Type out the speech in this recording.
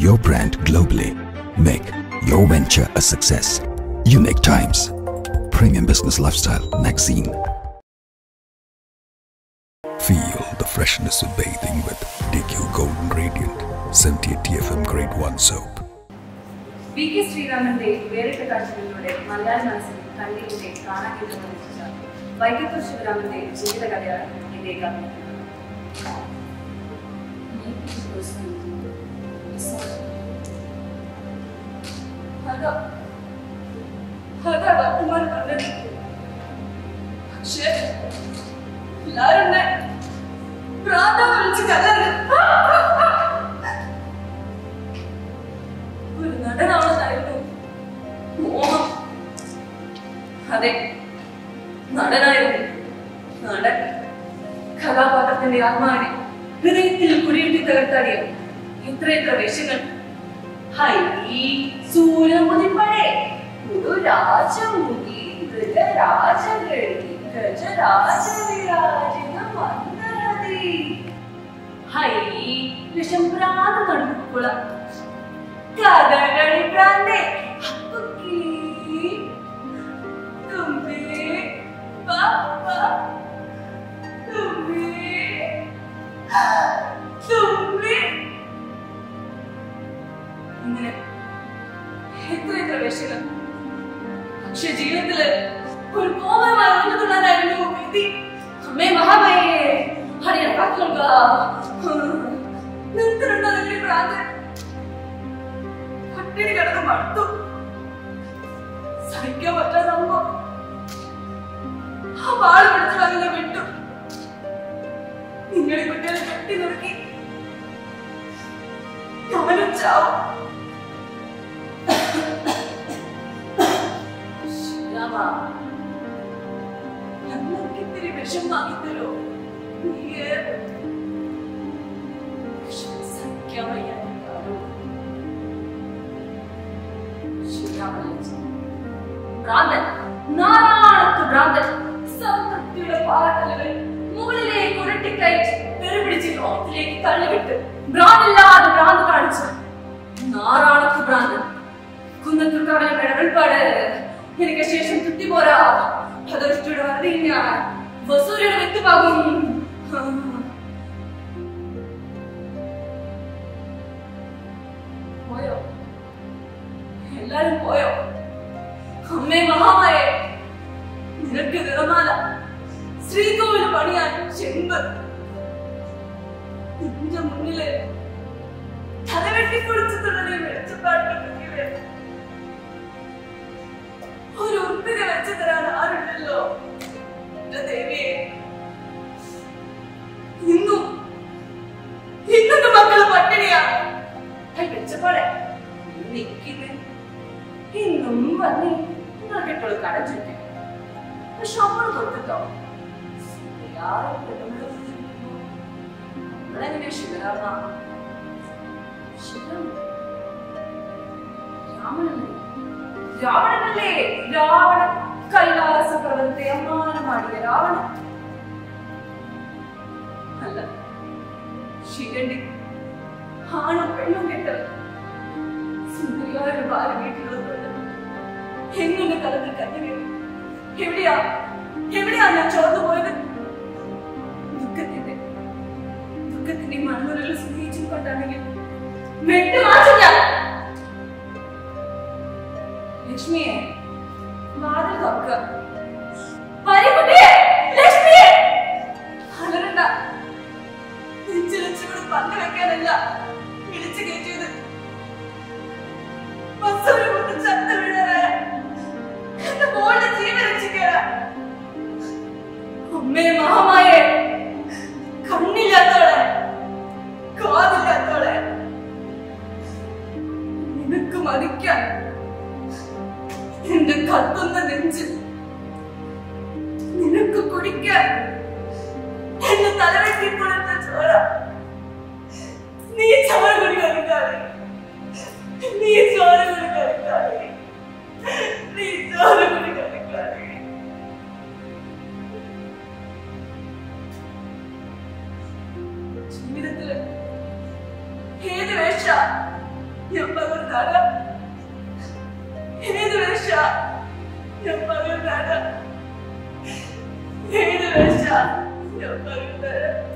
your brand globally. Make your venture a success. Unique Times, Premium Business Lifestyle Magazine. Feel the freshness of bathing with DQ Golden Radiant 78 TFM Grade 1 soap. V K ശ്രീരാമന്റെ വേറിട്ട കാഴ്ചകളിലൂടെ മലയാള മനസ്സിൽ കണ്ണീരിന്റെ കാണാകേന്ദ്രം വഹിച്ച വൈക്കത്തൂർ ശിവരാമന്റെ ജീവിതകഥയാണ് ഇതേക്കാം അതാ അതാ ഡോക്ടർമാർ പറഞ്ഞത് പക്ഷേ എല്ലാരും എന്നെ ഭ്രാന്താ വിളിച്ച് കല്ലത് ഒരു നടനാണെന്നായിരുന്നു മോഹം അതെ നടനായിരുന്നു നടൻ കഥാപാത്രത്തിന്റെ ആത്മാവിനെ ഹൃദയത്തിൽ കുടിയിരുത്തി തകർത്താടിയ എത്രയെത്ര വേഷങ്ങൾ ഹൈ സൂര്യമുതിപ്പഴേ ഒരു രാജമുഖി ഗജരാജകളി ഗജരാജവിരാജിത മന്ദരതി ഹൈ വിഷം പ്രാന്ത നടുക്കുളം കഥകളി പ്രാന്തേ അപ്പുക്കിളി തുമ്പി പാപ്പ തുമ്പി തുമ്പി ഇങ്ങനെ എത്ര എത്ര വേഷങ്ങൾ പക്ഷെ ജീവിതത്തില് ഒരു കോമമായി ഉയർത്തുള്ളതായിരുന്നു വിധി അമ്മേ മഹാമയെ ഹരിയ കാത്തുക നിർത്തലുണ്ടോ നിങ്ങളുടെ പ്രാന്തൻ പട്ടിണി കിടന്ന് മടുത്തു സഹിക്കാൻ പറ്റാതാവുമ്പോ ആ വാള് പിടിച്ചു വാങ്ങുന്ന വിട്ടു നിങ്ങളെ കുട്ടികളെ കെട്ടി നുറുക്കി ഞാനും ചാവും ശ്രീരാമ, ഞങ്ങൾക്ക് ഇത്തിരി വിഷം വാങ്ങിത്തരോ നീയേ വിഷം സഹിക്കാൻ വയ്യാതാരോ ഭ്രാന്തൻ നാരായണത്ത് ഭ്രാന്തൻ സമ്പത്തിയുടെ പാറക്കല്ലുകൾ മുകളിലേക്ക് ഉരുട്ടിക്കയറ്റി തെറിപിടിച്ച് ലോകത്തിലേക്ക് തള്ളിവിട്ട് ഭ്രാന്തില്ലാതെ ഭ്രാന്ത് കാണിച്ച് നാരായണത്ത് ഭ്രാന്തൻ കുന്നത്തൂർക്കാവിലെ മെടവൽപ്പാട് എനിക്ക് ശേഷം തുട്ടി പോരാ ഭഗവതിയുടെ വെറുതെ ഞാൻ വസൂരിയുടെ വ്യക്തിഭാഗം പോയോ എല്ലാരും പോയോ അമ്മേ മഹാമായെ നിനക്ക് നിറമാല ശ്രീകോവിൽ പണിയാൻ ചെമ്പ് നിന്റെ മുന്നില് തലവെട്ടി കുളിച്ചിട്ടുള്ളതിനെ വെളിച്ചപ്പാട്ടിൽ ഒരു ഉപ്പിന് വെച്ച് തരാൻ ആരുണ്ടല്ലോ എന്റെ ദേവിയെ ഇന്നും ഇന്നത്തെ മക്കള് പട്ടിണിയാ വെച്ചപ്പാടെ നിൽക്കുന്നേ ഇന്നും വന്ന് നിങ്ങൾക്കിട്ടുള്ള കട ചുറ്റി പക്ഷെ നമ്മൾ കൊടുത്തിട്ടോ നമ്മളെങ്ങനെ ശിവരാമ ശിവരാമ രാമനല്ലേ രാവണനല്ലേ രാവണൻ കൈലാസ പർവ്വതത്തെ അമ്മാനമാടിയ രാവണൻ അല്ല ശിഖണ്ഡി ആണും പെണ്ണും കെട്ടത് സുന്ദരിയായ ഒരു ഭാര്യ വീട്ടിലുള്ളത് എങ്ങനെ കലത്തിൽ കഞ്ഞി എവിടെയാ എവിടെയാ ഞാൻ ചോർന്നു പോയത് ദുഃഖത്തിന്റെ ദുഃഖത്തിന്റെ മണ്ണൂരിൽ സ്നേഹിച്ചും കൊണ്ടാണെങ്കിൽ വെട്ടി മാറ്റും ഞാൻ ലക്ഷ്മിയെ വാതിൽ തുറക്കുക പരിക്കുട്ടിയെ ലക്ഷ്മിയെ അലരണ്ട നെഞ്ചിലച്ചുകൂടി പങ്കു വെക്കാനല്ല വിളിച്ചു കയറ്റിയത് ബസ്സൊരു കൊണ്ട് ചത്ത വീഴാനായ എന്റെ മോളുടെ ജീവൻ രക്ഷിക്കാനാ അമ്മേ മഹാമായെ കണ്ണില്ലാത്തോളെ കാതില്ലാത്തോളെ നിനക്ക് മതിക്കാൻ എന്റെ കത്തുന്ന നെഞ്ച് നിനക്ക് കുടിക്കാൻ എന്റെ തലവെട്ടി കൊടുത്ത ചോര നീ ചോര കുടി കളിക്കാതെ നീ ചോര കുടി കളിക്കാതെ നീ ചോര കുടി കളിക്കാതെ ജീവിതത്തില് ഏത് വേഷ ഞാൻ പകർന്നാരാ ഏത് വേഷ ഞാൻ പകർന്നാരാ ഏത് വേഷ ഞാൻ പകർന്നാരാ